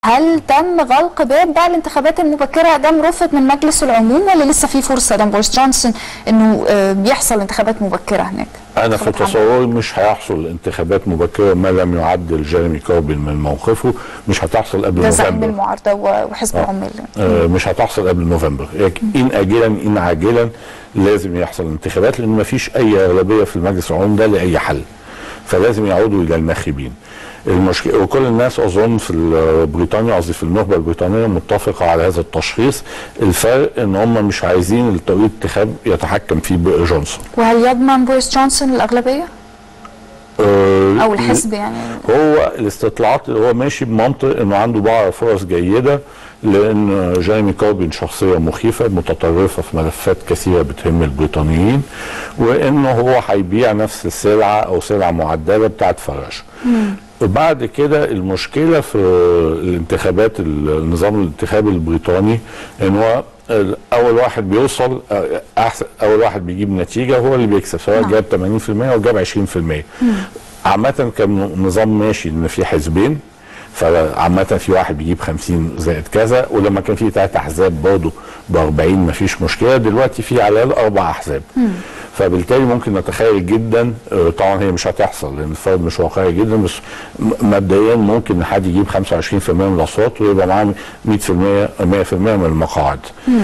هل تم غلق باب بقى الانتخابات المبكره ده رفض من مجلس العموم ولا لسه في فرصه ده بوريس جونسون انه آه، بيحصل انتخابات مبكره هناك؟ انا في انتخابات تصوري مش هيحصل انتخابات مبكره ما لم يعدل جيريمي كوربين من موقفه مش هتحصل قبل ده زعيم نوفمبر المعارضه وحزب العمال آه، مش هتحصل قبل نوفمبر ان اجلا ان عاجلا لازم يحصل انتخابات لان ما فيش اي اغلبيه في المجلس العمومي ده لاي حل فلازم يعودوا الى الناخبين المشكله وكل الناس اظن في ال- بريطانيا قصدي في النخبه البريطانيه متفقه على هذا التشخيص الفرق ان هم مش عايزين الطريق الانتخاب يتحكم فيه بقى جونسون وهل يضمن بوريس جونسون الاغلبيه آه، او الحزب يعني هو الاستطلاعات اللي هو ماشي بمنطق انه عنده بعض فرص جيده لان جيريمي كوربين شخصيه مخيفه متطرفه في ملفات كثيره بتهم البريطانيين وانه هو هيبيع نفس السلعه او سلعه معدله بتاعت فرج بعد كده المشكله في الانتخابات النظام الانتخابي البريطاني ان هو اول واحد بيوصل احسن اول واحد بيجيب نتيجه هو اللي بيكسب سواء نعم. جاب 80% او جاب 20% عامه كان نظام ماشي ان في حزبين فعامة في واحد بيجيب 50 زائد كذا ولما كان في ثلاث احزاب برضه ب 40 مفيش مشكله دلوقتي في على الاقل اربع احزاب فبالتالي ممكن نتخيل جدا آه، طبعا هي مش هتحصل لان الفرد مش واقعي جدا بس م- مبدئيا ممكن حد يجيب 25% من الاصوات ويبقى معاه 100% 100% من المقاعد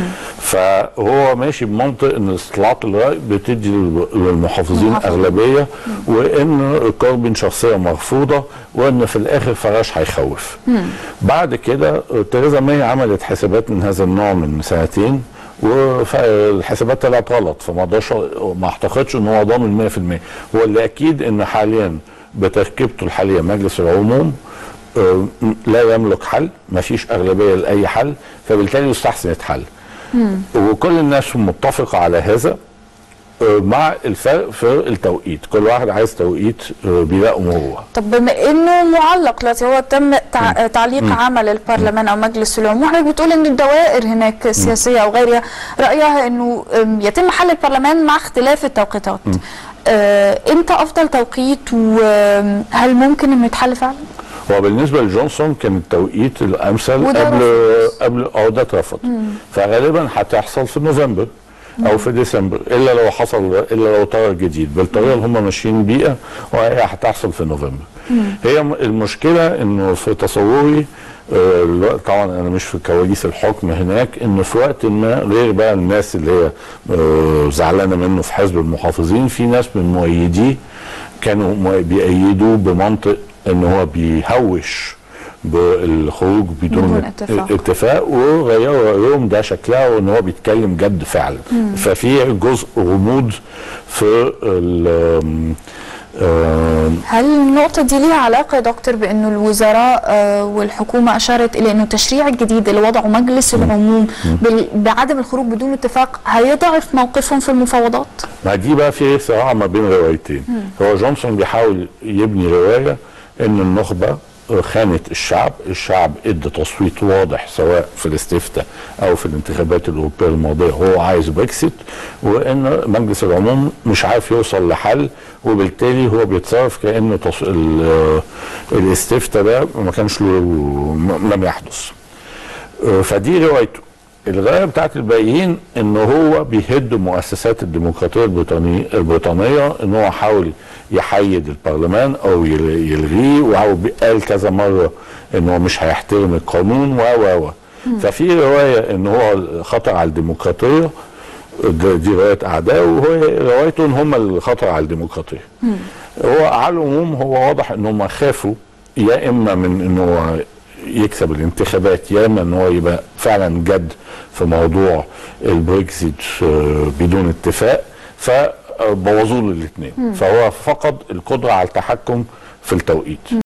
فهو ماشي بمنطق ان استطلاعات الراي بتدي لل- للمحافظين المحافظين. اغلبيه وان كوربين شخصيه مرفوضه وان في الاخر فراش هيخوف بعد كده آه، تيريزا ماي عملت حسابات من هذا النوع من سنتين والحسابات طلعت غلط فما اقدرش ما اعتقدش ان هو ضامن 100% هو اللي اكيد ان حاليا بتركيبته الحاليه مجلس العموم آه، لا يملك حل ما فيش اغلبيه لاي حل فبالتالي يستحسن يتحل وكل الناس متفقه على هذا آه، مع الفرق في التوقيت كل واحد عايز توقيت آه، بيلاقوا هو طب بما انه معلق دلوقتي هو تم تع... تعليق عمل البرلمان او مجلس العموم حضرتك بتقول ان الدوائر هناك السياسيه او غيرها رايها انه أم، يتم حل البرلمان مع اختلاف التوقيتات آه، امتى افضل توقيت وهل ممكن انه يتحل فعلا؟ هو بالنسبه لجونسون كان التوقيت الامثل وده قبل رفض. قبل اه ده اترفض فغالبا هتحصل في نوفمبر او في ديسمبر الا لو حصل الا لو طار جديد بالطريقه اللي هم ماشيين بيها وهي هتحصل في نوفمبر هي م- المشكله انه في تصوري آه، الوقت- طبعا انا مش في كواليس الحكم هناك انه في وقت ما غير بقى الناس اللي هي آه، زعلانه منه في حزب المحافظين في ناس من مؤيديه كانوا مؤ- بيأيدوه بمنطق ان هو بيهوش بالخروج بدون, بدون اتفاق. اتفاق وغيروا رايهم ده شكلها وان هو بيتكلم جد فعلا ففي جزء غموض في ال- آم، هل النقطة دي ليها علاقة يا دكتور بأنه الوزراء آه، والحكومة أشارت إلى أنه التشريع الجديد اللي وضعه مجلس العموم بال- بعدم الخروج بدون اتفاق هيضعف موقفهم في المفاوضات؟ ما دي بقى في صراع ما بين روايتين هو جونسون بيحاول يبني روايه ان النخبه خانت الشعب الشعب ادى تصويت واضح سواء في الاستفتاء او في الانتخابات الاوروبيه الماضيه هو عايز بريكسيت وان مجلس العموم مش عارف يوصل لحل وبالتالي هو بيتصرف كان تص... ال- الاستفتاء ده ما كانش له م- لم يحدث فدي روايته الروايه بتاعت الباقيين ان هو بيهد مؤسسات الديمقراطيه البريطانيه البريطانيه ان هو حاول يحيد البرلمان او يل- يلغيه وهو قال كذا مره ان هو مش هيحترم القانون و و و ففي روايه ان هو خطر على الديمقراطيه ده- دي روايه اعدائه وهو روايته ان هم اللي خطر على الديمقراطيه هو على العموم هو واضح ان هم خافوا يا اما من ان هو يكسب الانتخابات يا اما ان هو يبقى فعلا جد في موضوع البريكزيت آه، بدون اتفاق فبوظوا له الاثنين فهو فقد القدره على التحكم في التوقيت